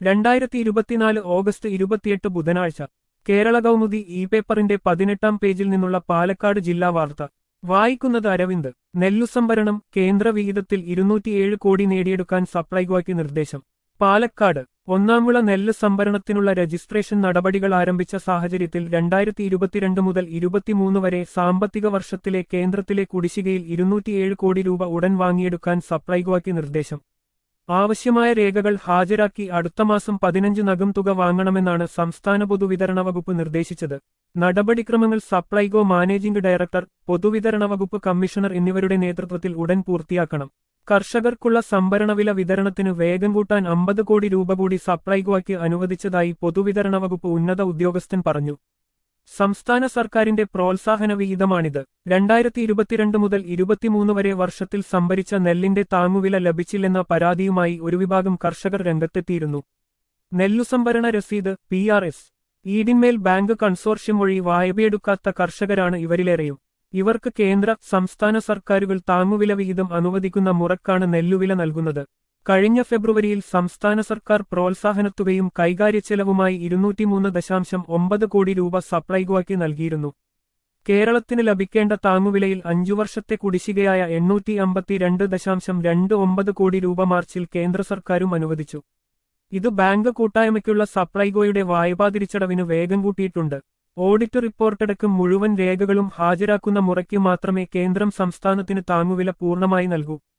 രണ്ടായിരത്തി ഇരുപത്തിനാല് ഓഗസ്റ്റ് ഇരുപത്തിയെട്ട് ബുധനാഴ്ച കേരള കൗമുദി ഇ പേപ്പറിന്റെ പതിനെട്ടാം പേജിൽ നിന്നുള്ള പാലക്കാട് ജില്ലാ വാർത്ത വായിക്കുന്നത് അരവിന്ദ് നെല്ലുസംഭരണം കേന്ദ്ര വിഹിതത്തിൽ ഇരുന്നൂറ്റിയേഴ് കോടി നേടിയെടുക്കാൻ സപ്ലൈകോയ്ക്ക് നിർദ്ദേശം പാലക്കാട് ഒന്നാംവിള നെല്ല് സംഭരണത്തിനുള്ള രജിസ്ട്രേഷൻ നടപടികൾ ആരംഭിച്ച സാഹചര്യത്തിൽ രണ്ടായിരത്തി ഇരുപത്തിരണ്ട് മുതൽ ഇരുപത്തിമൂന്ന് വരെ സാമ്പത്തിക വർഷത്തിലെ കേന്ദ്രത്തിലെ കുടിശ്ശികയിൽ ഇരുന്നൂറ്റിയേഴ് കോടി രൂപ ഉടൻ വാങ്ങിയെടുക്കാൻ സപ്ലൈകോയ്ക്ക് നിർദ്ദേശം ആവശ്യമായ രേഖകൾ ഹാജരാക്കി അടുത്ത മാസം പതിനഞ്ചിനകം തുക വാങ്ങണമെന്നാണ് സംസ്ഥാന പൊതുവിതരണ വകുപ്പ് നിർദ്ദേശിച്ചത് നടപടിക്രമങ്ങൾ സപ്ലൈകോ മാനേജിംഗ് ഡയറക്ടർ പൊതുവിതരണ വകുപ്പ് കമ്മീഷണർ എന്നിവരുടെ നേതൃത്വത്തിൽ ഉടൻ പൂർത്തിയാക്കണം കർഷകർക്കുള്ള സംഭരണവില വിതരണത്തിന് വേഗം കൂട്ടാൻ അമ്പത് കോടി രൂപ കൂടി സപ്ലൈകോയ്ക്ക് അനുവദിച്ചതായി പൊതുവിതരണ വകുപ്പ് ഉന്നത ഉദ്യോഗസ്ഥൻ പറഞ്ഞു സംസ്ഥാന സർക്കാരിന്റെ പ്രോത്സാഹന വിഹിതമാണിത് രണ്ടായിരത്തി ഇരുപത്തിരണ്ട് മുതൽ ഇരുപത്തിമൂന്ന് വരെ വർഷത്തിൽ സംഭരിച്ച നെല്ലിന്റെ താങ്ങുവില ലഭിച്ചില്ലെന്ന പരാതിയുമായി ഒരു വിഭാഗം കർഷകർ രംഗത്തെത്തിയിരുന്നു നെല്ലുസംഭരണ രസീത് പി ആർ എസ് ഈഡിന്മേൽ ബാങ്ക് കൺസോർഷ്യം വഴി വായ്പയെടുക്കാത്ത കർഷകരാണ് ഇവരിലേറെയും ഇവർക്ക് കേന്ദ്ര സംസ്ഥാന സർക്കാരുകൾ താങ്ങുവില വിഹിതം അനുവദിക്കുന്ന മുറക്കാണ് നെല്ലുവില നൽകുന്നത് കഴിഞ്ഞ ഫെബ്രുവരിയിൽ സംസ്ഥാന സർക്കാർ പ്രോത്സാഹനത്തുകയും കൈകാര്യച്ചെലവുമായി ഇരുന്നൂറ്റിമൂന്ന് ദശാംശം ഒമ്പത് കോടി രൂപ സപ്ലൈകോയ്ക്ക് നൽകിയിരുന്നു കേരളത്തിന് ലഭിക്കേണ്ട താങ്ങുവിലയിൽ അഞ്ചു വർഷത്തെ കുടിശ്ശികയായ എണ്ണൂറ്റി അമ്പത്തിരണ്ട് ദശാംശം രണ്ട് ഒമ്പത് കോടി രൂപ മാർച്ചിൽ കേന്ദ്ര സർക്കാരും അനുവദിച്ചു ഇത് ബാങ്ക് കൂട്ടായ്മയ്ക്കുള്ള സപ്ലൈകോയുടെ വായ്പാ തിരിച്ചടവിന് വേഗം കൂട്ടിയിട്ടുണ്ട് ഓഡിറ്റ് റിപ്പോർട്ടടക്കം മുഴുവൻ രേഖകളും ഹാജരാക്കുന്ന മുറയ്ക്ക് മാത്രമേ കേന്ദ്രം സംസ്ഥാനത്തിന് താങ്ങുവില പൂർണ്ണമായി നൽകൂ